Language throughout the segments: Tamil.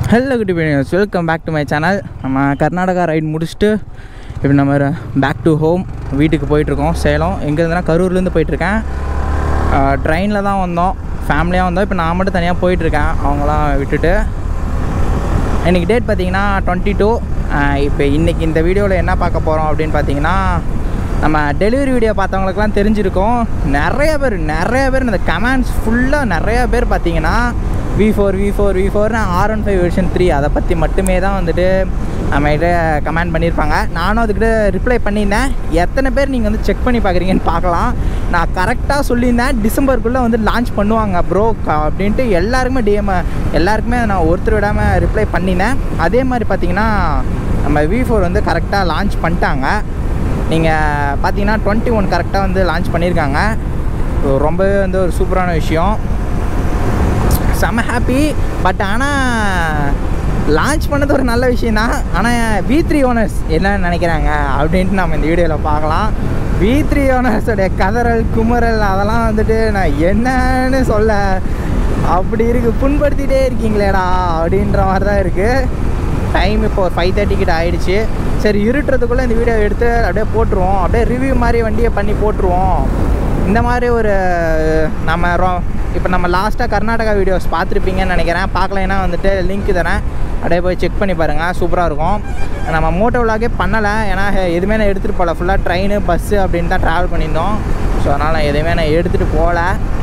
ஹலோ குட்டி பையன்ஸ் welcome back to my channel நம்ம கர்நாடகா ரைட் முடிச்சுட்டு இப்போ நம்ம பேக் டு ஹோம் வீட்டுக்கு போயிட்டுருக்கோம் சேலம் எங்கேருந்துனா கரூர்லேருந்து போயிட்டுருக்கேன் ட்ரெயினில் தான் வந்தோம் ஃபேமிலியாக வந்தோம் இப்போ நான் மட்டும் தனியாக போயிட்டுருக்கேன் அவங்களாம் விட்டுட்டு இன்றைக்கி டேட் பார்த்தீங்கன்னா டுவெண்ட்டி டூ இப்போ இன்றைக்கி இந்த வீடியோவில் என்ன பார்க்க போகிறோம் அப்படின்னு பார்த்தீங்கன்னா நம்ம டெலிவரி வீடியோ பார்த்தவங்களுக்குலாம் தெரிஞ்சிருக்கும் நிறைய பேர் நிறைய பேர் இந்த கமெண்ட்ஸ் ஃபுல்லாக நிறைய பேர் பார்த்தீங்கன்னா V four V four V ஃபோர்னு R one five version three அதை பற்றி மட்டுமே தான் வந்துட்டு நம்மகிட்ட கமெண்ட் பண்ணியிருப்பாங்க நானும் அதுக்கிட்ட ரிப்ளை பண்ணியிருந்தேன் எத்தனை பேர் நீங்கள் வந்து செக் பண்ணி பார்க்குறீங்கன்னு பார்க்கலாம் நான் கரெக்டாக சொல்லியிருந்தேன் டிசம்பருக்குள்ளே வந்து லான்ச் பண்ணுவாங்க ப்ரோ அப்படின்ட்டு எல்லாருக்குமே டிஎம் எல்லாருக்குமே நான் ஒருத்தர் விடாமல் ரிப்ளை பண்ணினேன் அதே மாதிரி பார்த்தீங்கன்னா நம்ம வி ஃபோர் வந்து கரெக்டாக லான்ச் பண்ணிட்டாங்க நீங்கள் பார்த்தீங்கன்னா டுவெண்ட்டி ஒன் கரெக்டாக வந்து லான்ச் பண்ணியிருக்காங்க ரொம்பவே வந்து ஒரு சூப்பரான விஷயம் செம்ம ஹாப்பி பட் ஆனால் லான்ச் பண்ணது ஒரு நல்ல விஷயம் தான் ஆனால் வி த்ரீ ஓனர்ஸ் என்ன நினைக்கிறாங்க அப்படின்ட்டு நம்ம இந்த வீடியோவில் பார்க்கலாம் வி த்ரீ ஓனர்ஸோடைய கதறல் குமரல் அதெல்லாம் வந்துட்டு நான் என்னன்னு சொல்ல அப்படி இருக்குது புண்படுத்திட்டே இருக்கீங்களேடா அப்படின்ற மாதிரி தான் இருக்குது டைம் இப்போ ஒரு ஃபைவ் தேர்ட்டி கிட்ட ஆயிடுச்சு சரி இருட்டுறதுக்குள்ளே இந்த வீடியோ எடுத்து அப்படியே போட்டுருவோம் அப்படியே ரிவ்யூ மாதிரி வண்டியை பண்ணி போட்டுருவோம் இந்த மாதிரி ஒரு நம்ம ரொ இப்போ நம்ம லாஸ்ட்டாக கர்நாடகா வீடியோஸ் பார்த்துருப்பீங்கன்னு நினைக்கிறேன் பார்க்கலைன்னா வந்துட்டு லிங்க் தரேன் அப்படியே போய் செக் பண்ணி பாருங்கள் சூப்பராக இருக்கும் நம்ம மோட்டோ விலாகே பண்ணலை ஏன்னா எதுவுமே நான் எடுத்துகிட்டு போகல ஃபுல்லாக ட்ரெயின் பஸ்ஸு அப்படின்னு தான் ட்ராவல் பண்ணியிருந்தோம் ஸோ அதனால் எதுவுமே நான் எடுத்துகிட்டு போகல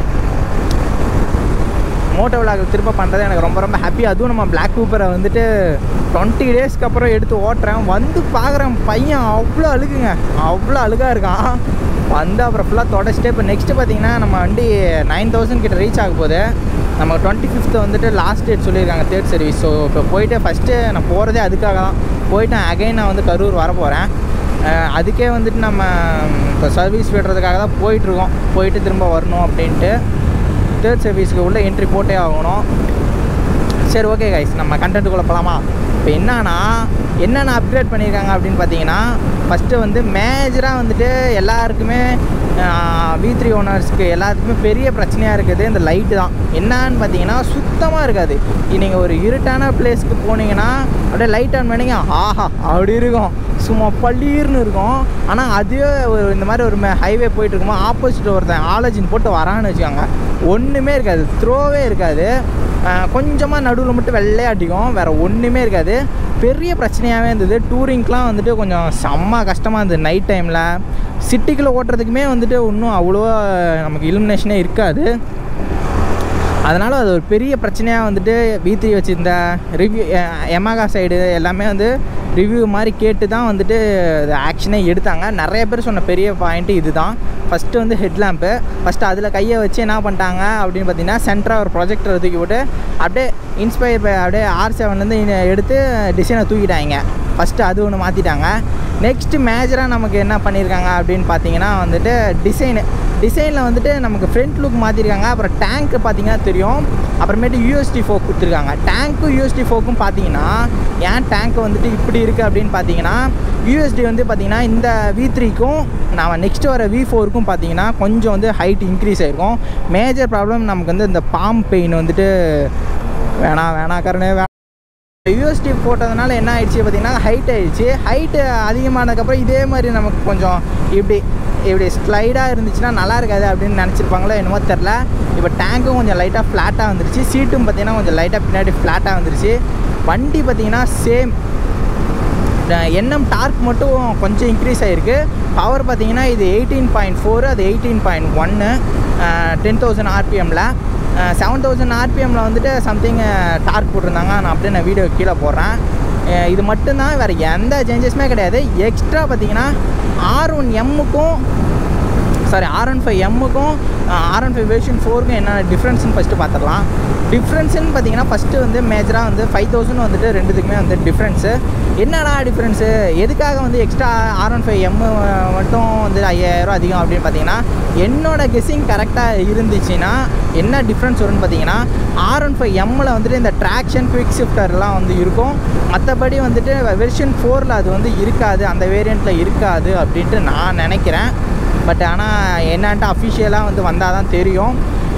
மோட்டோ விலாக் திரும்ப பண்ணுறது எனக்கு ரொம்ப ரொம்ப ஹாப்பி அதுவும் நம்ம பிளாக் கூப்பரை வந்துட்டு டுவெண்ட்டி டேஸ்க்கு அப்புறம் எடுத்து ஓட்டுறேன் வந்து பார்க்குறேன் பையன் அவ்வளோ அழுகுங்க அவ்வளோ அழுகாக இருக்கான் வந்து அப்புறம் ஃபுல்லாக தொடச்சிட்டு இப்போ நெக்ஸ்ட்டு பார்த்தீங்கன்னா நம்ம வண்டி நைன் தௌசண்ட் கிட்ட ரீச் ஆக போகுது நம்ம டுவெண்ட்டி ஃபிஃப்த்து வந்துட்டு லாஸ்ட் டேட் சொல்லியிருக்காங்க தேர்ட் சர்வீஸ் ஸோ இப்போ போயிட்டு ஃபஸ்ட்டு நான் போகிறதே அதுக்காக தான் போயிட்டு அகைன் நான் வந்து கரூர் வர போகிறேன் அதுக்கே வந்துட்டு நம்ம இப்போ சர்வீஸ் விடுறதுக்காக தான் போயிட்டுருக்கோம் போயிட்டு திரும்ப வரணும் அப்படின்ட்டு தேர்ட் சர்வீஸ்க்கு உள்ளே என்ட்ரி போட்டே ஆகணும் சரி ஓகே கைஸ் நம்ம கண்டென்ட்டுக்குள்ளே போகலாமா இப்போ என்னன்னா என்னென்ன அப்கிரேட் பண்ணியிருக்காங்க அப்படின்னு பார்த்தீங்கன்னா ஃபஸ்ட்டு வந்து மேஜராக வந்துட்டு எல்லாருக்குமே வி த்ரீ ஓனர்ஸ்க்கு எல்லாத்துக்குமே பெரிய பிரச்சனையாக இருக்குது இந்த லைட்டு தான் என்னான்னு பார்த்தீங்கன்னா சுத்தமாக இருக்காது நீங்கள் ஒரு இருட்டான பிளேஸ்க்கு போனீங்கன்னா அப்படியே லைட் ஆன் பண்ணிங்க ஆஹா அப்படி இருக்கும் சும்மா பள்ளீர்னு இருக்கும் ஆனால் அதுவே ஒரு இந்த மாதிரி ஒரு ஹைவே போயிட்டு இருக்கும்போது ஆப்போசிட் ஒருத்தன் ஆலோஜின் போட்டு வரான்னு வச்சுக்கோங்க ஒன்றுமே இருக்காது த்ரோவே இருக்காது கொஞ்சமாக நடுவில் மட்டும் வெள்ளையாட்டிக்கும் வேறு ஒன்றுமே இருக்காது பெரிய பிரச்சனையாகவே இருந்தது டூரிங்க்கெலாம் வந்துட்டு கொஞ்சம் செம்ம கஷ்டமாக இருந்தது நைட் டைமில் சிட்டிக்குள்ளே ஓட்டுறதுக்குமே வந்துட்டு ஒன்றும் அவ்வளோ நமக்கு இலுமினேஷனே இருக்காது அதனால் அது ஒரு பெரிய பிரச்சனையாக வந்துட்டு வி த்ரீ வச்சுருந்த ரிவ்யூ எமாகா சைடு எல்லாமே வந்து ரிவ்யூ மாதிரி கேட்டு தான் வந்துட்டு ஆக்ஷனே எடுத்தாங்க நிறைய பேர் சொன்ன பெரிய பாயிண்ட்டு இது தான் ஃபஸ்ட்டு வந்து ஹெட்லாம்ப்பு ஃபஸ்ட்டு அதில் கையை வச்சு என்ன பண்ணிட்டாங்க அப்படின்னு பார்த்தீங்கன்னா சென்டராக ஒரு ப்ரொஜெக்டர் தூக்கி போட்டு அப்படியே இன்ஸ்பயர் அப்படியே ஆர் செவன்லேருந்து எடுத்து டிசைனை தூக்கிட்டாங்க ஃபஸ்ட்டு அது ஒன்று மாற்றிட்டாங்க நெக்ஸ்ட்டு மேஜராக நமக்கு என்ன பண்ணியிருக்காங்க அப்படின்னு பார்த்தீங்கன்னா வந்துட்டு டிசைனு டிசைனில் வந்துட்டு நமக்கு ஃப்ரண்ட் லுக் மாற்றிருக்காங்க அப்புறம் டேங்க்கு பார்த்தீங்கன்னா தெரியும் அப்புறமேட்டு யூஎஸ்டி ஃபோக் கொடுத்துருக்காங்க டேங்க்கும் யூஎஸ்டி ஃபோக்கும் பார்த்தீங்கன்னா ஏன் டேங்க் வந்துட்டு இப்படி இருக்குது அப்படின்னு பார்த்தீங்கன்னா யூஎஸ்டி வந்து பார்த்தீங்கன்னா இந்த வி த்ரீக்கும் நம்ம நெக்ஸ்ட் வர வி ஃபோருக்கும் பார்த்தீங்கன்னா கொஞ்சம் வந்து ஹைட் இன்க்ரீஸ் ஆகிருக்கும் மேஜர் ப்ராப்ளம் நமக்கு வந்து இந்த பாம் பெயின் வந்துட்டு வேணாம் வேணாம் கருணே வே யூஎஸ்டி போட்டதுனால என்ன ஆயிடுச்சு பார்த்தீங்கன்னா ஹைட் ஆயிடுச்சு ஹைட்டு அதிகமானதுக்கப்புறம் இதே மாதிரி நமக்கு கொஞ்சம் இப்படி இப்படி ஸ்லைடாக இருந்துச்சுன்னா நல்லா இருக்காது அப்படின்னு நினச்சிருப்பாங்களோ என்னமோ தெரில இப்போ டேங்க்கும் கொஞ்சம் லைட்டாக ஃப்ளாட்டாக வந்துருச்சு சீட்டும் பார்த்தீங்கன்னா கொஞ்சம் லைட்டாக பின்னாடி ஃப்ளாட்டாக வந்துருச்சு வண்டி பார்த்தீங்கன்னா சேம் என்எம் டார்க் மட்டும் கொஞ்சம் இன்க்ரீஸ் ஆகிருக்கு பவர் பார்த்தீங்கன்னா இது எயிட்டீன் பாயிண்ட் ஃபோரு அது எயிட்டீன் பாயிண்ட் ஒன்று டென் தௌசண்ட் ஆர்பிஎம்மில் செவன் தௌசண்ட் ஆர்பிஎம்மில் வந்துட்டு சம்திங் டார்க் போட்டிருந்தாங்க நான் அப்படியே நான் வீடியோ கீழே போடுறேன் இது மட்டும்தான் வேறு எந்த சேஞ்சஸுமே கிடையாது எக்ஸ்ட்ரா பார்த்தீங்கன்னா ஆர் ஒன் எம்முக்கும் சாரி ஆர் ஒன் ஃபைவ் எம்முக்கும் ஆர் ஒன் ஃபைவ் வேர்ஷன் ஃபோருக்கும் என்ன டிஃப்ரென்ஸ்னு ஃபஸ்ட்டு பார்த்துடலாம் டிஃப்ரென்ஸுன்னு பார்த்தீங்கன்னா ஃபஸ்ட்டு வந்து மேஜராக வந்து ஃபைவ் தௌசண்ட் வந்துட்டு ரெண்டுத்துக்குமே வந்து டிஃப்ரென்ஸு என்னடா டிஃப்ரென்ஸு எதுக்காக வந்து extra R one five M மட்டும் வந்து ஐயாயிரம் அதிகம் அப்படின்னு பார்த்தீங்கன்னா என்னோடய கெஸ்ஸிங் கரெக்டாக இருந்துச்சுன்னா என்ன டிஃப்ரென்ஸ் வரும்னு பார்த்தீங்கன்னா ஆர் ஒன் ஃபைவ் எம்மில் வந்துட்டு இந்த ட்ராக்ஷன் குவிக் ஷிஃப்டர்லாம் வந்து இருக்கும் மற்றபடி வந்துட்டு வெர்ஷன் ஃபோரில் அது வந்து இருக்காது அந்த வேரியண்ட்டில் இருக்காது அப்படின்ட்டு நான் நினைக்கிறேன் பட் ஆனால் என்னான்ட்டு அஃபிஷியலாக வந்து வந்தால் தான் தெரியும்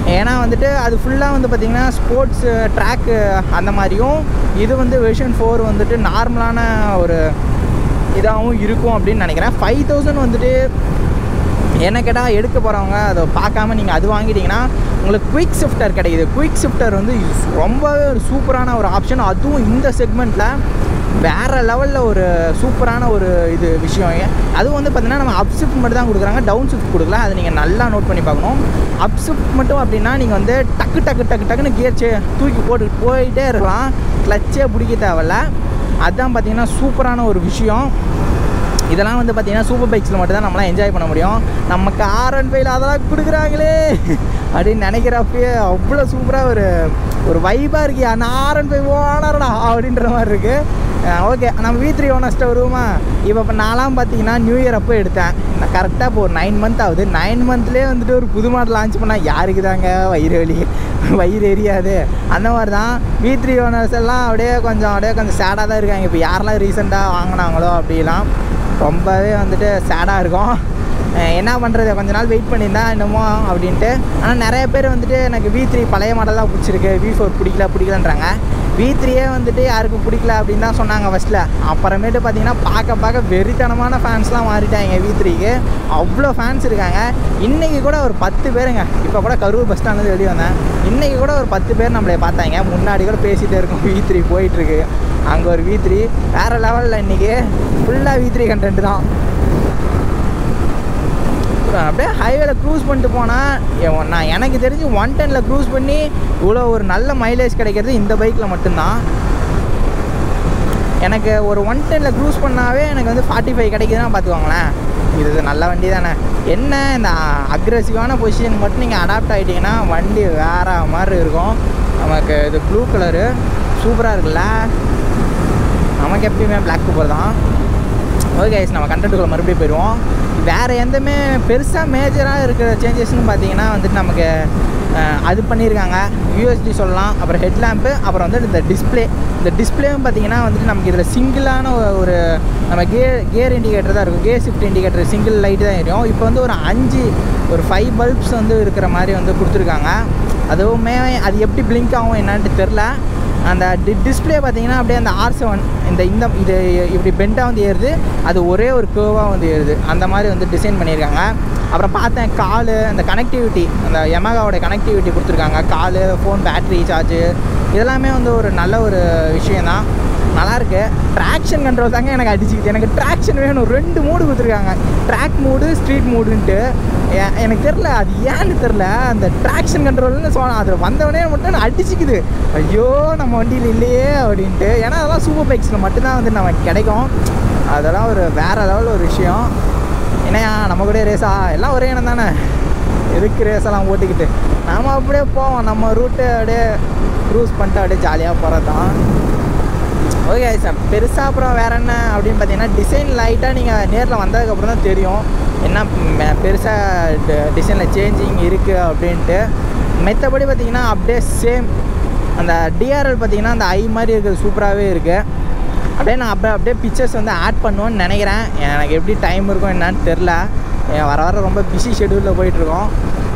ஏன்னா வந்துட்டு அது ஃபுல்லாக வந்து பார்த்திங்கன்னா ஸ்போர்ட்ஸ் ட்ராக்கு அந்த மாதிரியும் இது வந்து வெர்ஷன் ஃபோர் வந்துட்டு நார்மலான ஒரு இதாகவும் இருக்கும் அப்படின்னு நினைக்கிறேன் ஃபைவ் தௌசண்ட் வந்துட்டு என்ன கேட்டால் எடுக்க போகிறவங்க அதை பார்க்காம நீங்கள் அது வாங்கிட்டீங்கன்னா உங்களுக்கு குயிக் ஷிஃப்டர் கிடைக்குது குயிக் ஷிஃப்டர் வந்து ரொம்பவே ஒரு சூப்பரான ஒரு ஆப்ஷன் அதுவும் இந்த செக்மெண்ட்டில் வேறு லெவலில் ஒரு சூப்பரான ஒரு இது விஷயம் அதுவும் வந்து பார்த்திங்கன்னா நம்ம அப் ஷிஃப்ட் மட்டும் தான் கொடுக்குறாங்க டவுன் ஷிஃப்ட் கொடுக்கல அதை நீங்கள் நல்லா நோட் பண்ணி பார்க்கணும் அப் ஷிஃப்ட் மட்டும் அப்படின்னா நீங்கள் வந்து டக்கு டக்கு டக்கு டக்குன்னு கியர் சே தூக்கி போட்டு போயிட்டே இருக்கலாம் கிளச்சே பிடிக்க தேவையில்ல அதுதான் பார்த்திங்கன்னா சூப்பரான ஒரு விஷயம் இதெல்லாம் வந்து பார்த்தீங்கன்னா சூப்பர் பைக்ஸில் மட்டும் தான் நம்மளாம் என்ஜாய் பண்ண முடியும் நமக்கு ஆர் அண்ட் ஃபைவ்ல அதெல்லாம் கொடுக்குறாங்களே அப்படின்னு நினைக்கிறப்பயே அவ்வளோ சூப்பராக ஒரு ஒரு வைபாக இருக்கு நான் ஆர் அண்ட் ஃபைவ் ஓனர்டா அப்படின்ற மாதிரி இருக்குது ஓகே நம்ம வி த்ரீ ஓனர்ஸ்ட்டை வருவோமா இப்போ இப்போ நான்லாம் பார்த்தீங்கன்னா நியூ இயர் அப்போ எடுத்தேன் நான் கரெக்டாக இப்போ ஒரு நைன் மந்த் ஆகுது நைன் மந்த்லேயே வந்துட்டு ஒரு புது மாடல் லான்ச் பண்ணால் யாருக்கு தாங்க வயிறு வலி வயிறு எரியாது அந்த மாதிரி தான் வி த்ரீ ஓனர்ஸ் எல்லாம் அப்படியே கொஞ்சம் அப்படியே கொஞ்சம் சேடாக தான் இருக்காங்க இப்போ யாரெல்லாம் ரீசெண்டாக வாங்கினாங்களோ அப்படிலாம் ரொம்பவே வந்துட்டு சேடாக இருக்கும் அஹ் என்ன பண்ணுறது கொஞ்ச நாள் வெயிட் பண்ணியிருந்தா என்னமோ அப்படின்ட்டு ஆனால் நிறைய பேர் வந்துட்டு எனக்கு வி த்ரீ பழைய மாடல் தான் பிடிச்சிருக்கு வி ஃபோர் பிடிக்கல பிடிக்கலன்றாங்க வி த்ரீயே வந்துட்டு யாருக்கும் பிடிக்கல அப்படின்னு தான் சொன்னாங்க ஃபஸ்ட்டில் அப்புறமேட்டு பார்த்தீங்கன்னா பார்க்க பார்க்க வெறித்தனமான ஃபேன்ஸ்லாம் மாறிட்டாங்க வி த்ரீக்கு அவ்வளோ ஃபேன்ஸ் இருக்காங்க இன்றைக்கி கூட ஒரு பத்து பேருங்க இப்போ கூட கரூர் பஸ் ஸ்டாண்ட்லேருந்து வெளியே வந்தேன் இன்றைக்கி கூட ஒரு பத்து பேர் நம்மளை பார்த்தாங்க முன்னாடி கூட பேசிகிட்டே இருக்கோம் வி த்ரீ போயிட்டுருக்கு அங்கே ஒரு வி த்ரீ வேறு லெவலில் இன்றைக்கி ஃபுல்லாக வி த்ரீ கண்டென்ட் தான் அப்படியே ஹைவேல க்ரூஸ் பண்ணிட்டு போனால் நான் எனக்கு தெரிஞ்சு ஒன் டெனில் க்ரூஸ் பண்ணி இவ்வளோ ஒரு நல்ல மைலேஜ் கிடைக்கிறது இந்த பைக்கில் மட்டும்தான் எனக்கு ஒரு ஒன் டெனில் க்ரூஸ் பண்ணாவே எனக்கு வந்து ஃபார்ட்டி ஃபைவ் கிடைக்குதுன்னா பார்த்துக்கோங்களேன் இது நல்ல வண்டி தானே என்ன இந்த அக்ரெசிவான பொசிஷன் மட்டும் நீங்கள் அடாப்ட் ஆகிட்டிங்கன்னா வண்டி வேறு மாதிரி இருக்கும் நமக்கு இது ப்ளூ கலரு சூப்பராக இருக்குல்ல நமக்கு எப்பயுமே பிளாக் கூப்பர் தான் ஓகே கைஸ் நம்ம கண்டென்ட்டுக்குள்ள மறுபடியும் போயிடுவோம் வேறு எந்தமே பெருசாக மேஜராக இருக்கிற சேஞ்சஸ்னு பார்த்தீங்கன்னா வந்துட்டு நமக்கு அஹ், அது பண்ணியிருக்காங்க யூஎஸ்டி சொல்லலாம் அப்புறம் ஹெட்லாம்ப்பு அப்புறம் வந்து இந்த டிஸ்ப்ளே இந்த டிஸ்ப்ளேவும் பார்த்தீங்கன்னா வந்துட்டு நமக்கு இதில் சிங்கிளான ஒரு நம்ம கியர் கியர் இண்டிகேட்டர் தான் இருக்கும் gear shift indicator single light தான் எரியும் இப்போ வந்து ஒரு அஞ்சு ஒரு ஃபைவ் பல்ப்ஸ் வந்து இருக்கிற மாதிரி வந்து கொடுத்துருக்காங்க அதுவுமே அது எப்படி பிளிங்க் ஆகும் என்னான்ட்டு தெரில அந்த டி டிஸ்பிளே பார்த்தீங்கன்னா அப்படியே அந்த ஆர் செவன் இந்த இந்த இது இப்படி பெண்டாக வந்து ஏறுது அது ஒரே ஒரு கேர்வாக வந்து ஏறுது அந்த மாதிரி வந்து டிசைன் பண்ணியிருக்காங்க அப்புறம் பார்த்தேன் காலு அந்த கனெக்டிவிட்டி அந்த எமகாவோட கனெக்டிவிட்டி கொடுத்துருக்காங்க காலு ஃபோன் பேட்ரி சார்ஜு இதெல்லாமே வந்து ஒரு நல்ல ஒரு விஷயந்தான் நல்லாயிருக்கு ட்ராக்ஷன் கண்ட்ரோல் தாங்க எனக்கு அடிச்சுக்கிச்சு எனக்கு ட்ராக்ஷன் வேணும் ரெண்டு மூடு கொடுத்துருக்காங்க ட்ராக் மூடு ஸ்ட்ரீட் மூடுன்ட்டு எ- எனக்கு தெரில அது ஏன்னு தெரில அந்த ட்ராக்ஷன் கண்ட்ரோல்னு சொல்லலாம் அதில் வந்தவனே மட்டும் நான் அடிச்சுக்குது ஐயோ நம்ம வண்டியில் இல்லையே அப்படின்ட்டு ஏன்னா அதெல்லாம் சூப்பர் பைக்ஸில் மட்டும்தான் வந்து நமக்கு கிடைக்கும் அதெல்லாம் ஒரு வேறு லெவல் ஒரு விஷயம் என்னையா நம்ம கூட ரேஸா எல்லாம் ஒரே இனம் தானே எதுக்கு ரேஸெல்லாம் ஓட்டிக்கிட்டு நாம அப்படியே போவோம் நம்ம ரூட்டு அப்படியே க்ரூஸ் பண்ணிட்டு அப்படியே ஜாலியாக போகிறது தான் ஓகே சார் பெருசாக அப்புறம் வேறு என்ன அப்படின்னு பார்த்தீங்கன்னா டிசைன் லைட்டாக நீங்கள் நேரில் வந்ததுக்கப்புறம் தான் தெரியும் என்ன பெருசாக டிசைனில் சேஞ்சிங் இருக்குது அப்படின்ட்டு மெத்தபடி பார்த்தீங்கன்னா அப்படியே சேம் அந்த டிஆர்எல் பார்த்தீங்கன்னா அந்த ஐ மாதிரி இருக்கிறது சூப்பராகவே இருக்குது அப்படியே நான் அப்படியே அப்படியே பிக்சர்ஸ் வந்து ஆட் பண்ணுவேன்னு நினைக்கிறேன் எனக்கு எப்படி டைம் இருக்கும் என்னன்னு தெரில வர வர ரொம்ப பிஸி ஷெடியூலில் போயிட்டுருக்கோம்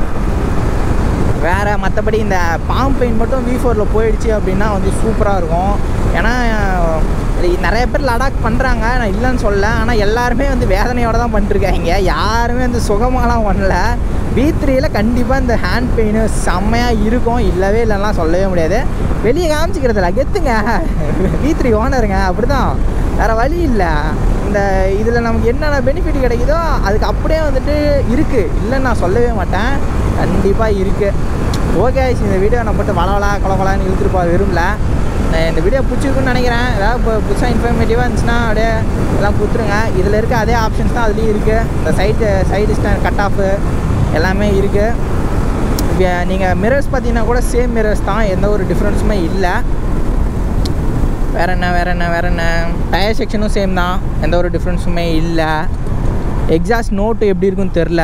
வேறு மற்றபடி இந்த பாம் பெயிண்ட் மட்டும் வி ஃபோரில் போயிடுச்சு அப்படின்னா வந்து சூப்பராக இருக்கும் ஏன்னா இது நிறைய பேர் லடாக் பண்ணுறாங்க நான் இல்லைன்னு சொல்ல ஆனால் எல்லாருமே வந்து வேதனையோட தான் பண்ணிருக்காங்க யாருமே வந்து சுகமாலாம் பண்ணல வி த்ரீயில் கண்டிப்பாக இந்த ஹேண்ட் பெயின் செம்மையாக இருக்கும் இல்லவே இல்லைன்னா சொல்லவே முடியாது வெளியே காமிச்சிக்கிறதில்ல கெத்துங்க வி த்ரீ ஓனருங்க அப்படி தான் வேறு வழி இல்லை இந்த இதில் நமக்கு என்னென்ன பெனிஃபிட் கிடைக்குதோ அதுக்கு அப்படியே வந்துட்டு இருக்குது இல்லைன்னு நான் சொல்லவே மாட்டேன் கண்டிப்பாக இருக்குது ஓகே இந்த வீடியோ நான் போட்டு வளவலா கொலகொலான்னு இழுத்துட்டு போக விரும்பல நான் இந்த வீடியோ பிடிச்சிருக்குன்னு நினைக்கிறேன் ஏதாவது இப்போ புதுசாக இன்ஃபர்மேட்டிவாக இருந்துச்சுன்னா அப்படியே எல்லாம் கொடுத்துருங்க இதில் இருக்க அதே ஆப்ஷன்ஸ் தான் அதுலேயும் இருக்குது இந்த side side stand cut off எல்லாமே இருக்குது நீங்கள் மிரர்ஸ் பார்த்தீங்கன்னா கூட சேம் மிரர்ஸ் தான் எந்த ஒரு டிஃப்ரென்ஸுமே இல்லை வேற என்ன வேற என்ன வேற என்ன டயர் செக்ஷனும் சேம் தான் எந்த ஒரு டிஃப்ரென்ஸுமே இல்லை எக்ஸாஸ்ட் நோட்டு எப்படி இருக்குன்னு தெரில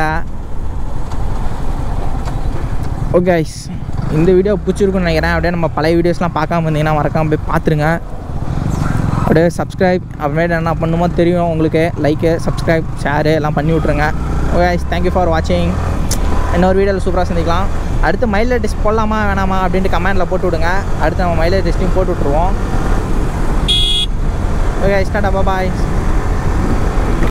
ஓகே guys இந்த வீடியோ பிடிச்சிருக்குன்னு நினைக்கிறேன் அப்படியே நம்ம பழைய வீடியோஸ்லாம் பார்க்காம இருந்தீங்கன்னா மறக்காம போய் பார்த்துருங்க அப்படியே சப்ஸ்கிரைப் அப்புறமேட்டு என்ன பண்ணுமோ தெரியும் உங்களுக்கு லைக்கு சப்ஸ்கிரைப் ஷேரு எல்லாம் பண்ணி விட்ருங்க ஓகே தேங்க்யூ ஃபார் வாட்சிங் இன்னொரு வீடியோவில் சூப்பராக சந்திக்கலாம் அடுத்து மைலேஜ் டெஸ்ட் போடலாமா வேணாமா அப்படின்ட்டு கமெண்டில் போட்டு விடுங்க அடுத்து நம்ம மைலேஜ் டெஸ்ட்டையும் போட்டு விட்ருவோம் ஓகே ஸ்டார்ட் பாய்